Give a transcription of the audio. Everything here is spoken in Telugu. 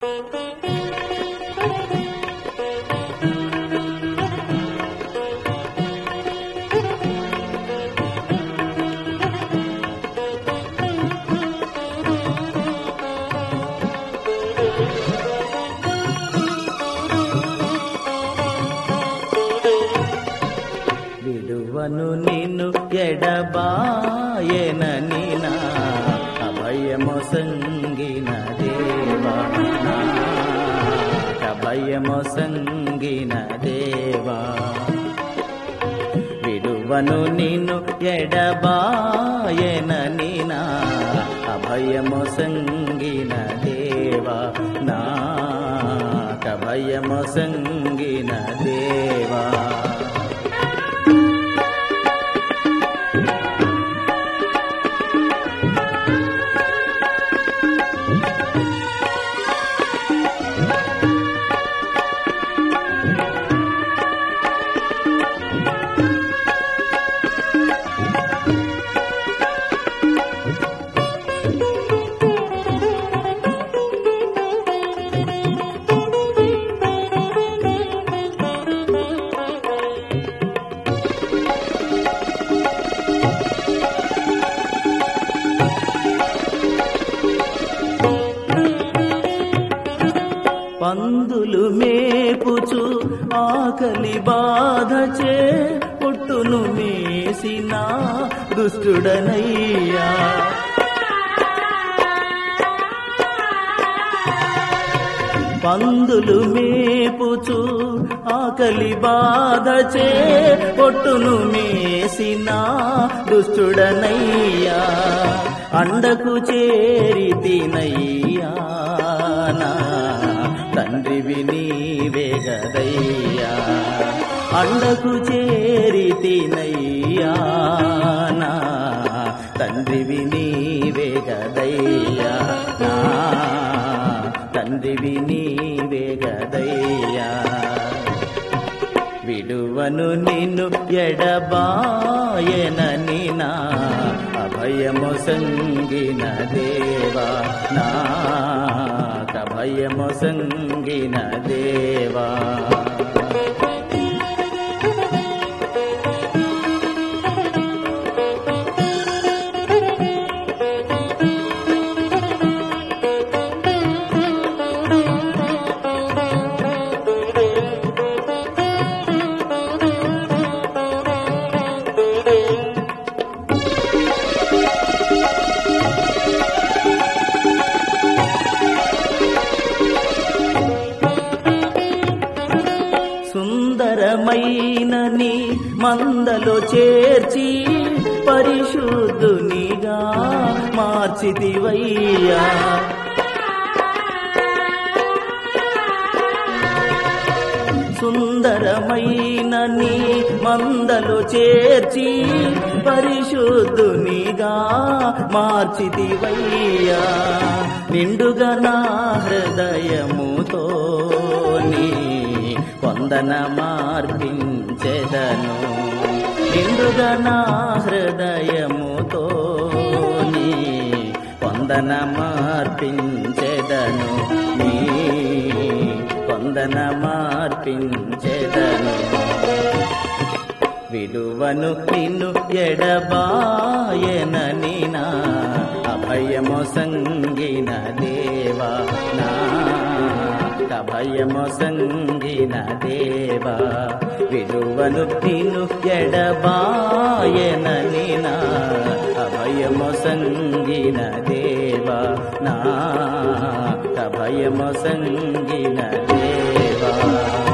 విడువను నిన్ను ఎడబాయనని నా అభయము సంగిన దేవా నా అభయము సంగిన దేవా విడువను నిన్ను ఎడబాయనని నా అభయము సంగిన దేవా నా అభయము సంగిన దేవా పందులు మేపుచు ఆకలి బాధచే పొట్టును మేసిన దుష్టుడనయ్యా పందులు మేపుచు ఆకలి బాధచే పొట్టును మేసిన దుష్టుడనయ్యా అండకు చేరి తినయ్యా నా తండ్రివి నీవే గదయ్యా అండకు చేరి తినయ్యా నా తండ్రివి నీవే గదయ్యా నా తండ్రివి నీవే గదయ్యా విడువను నిన్ను ఎడబాయనని నా అభయము సంగిన దేవా నా అభయము సంగిన దేవా సుందరమైన నీ మందలో చేర్చి పరిశుద్ధునిగా మార్చిదివయ్యా సుందరమైన నీ మందలో చేర్చి పరిశుద్ధునిగా మార్చిదివయ్యా నిండుగా నా హృదయముతో నీ వందన మార్పించెదను నిండుగా నా హృదయముతో నీ వందన మార్పించెదను నీ వందన మార్పించెదను విలువను నిన్ను ఎడబాయనని నా అభయము సంగిన దేవా నా అభయము సంగిన దేవా విలువను నిన్ను ఎడబాయనని నా అభయము సంగిన దేవా నా అభయము సంగిన దేవా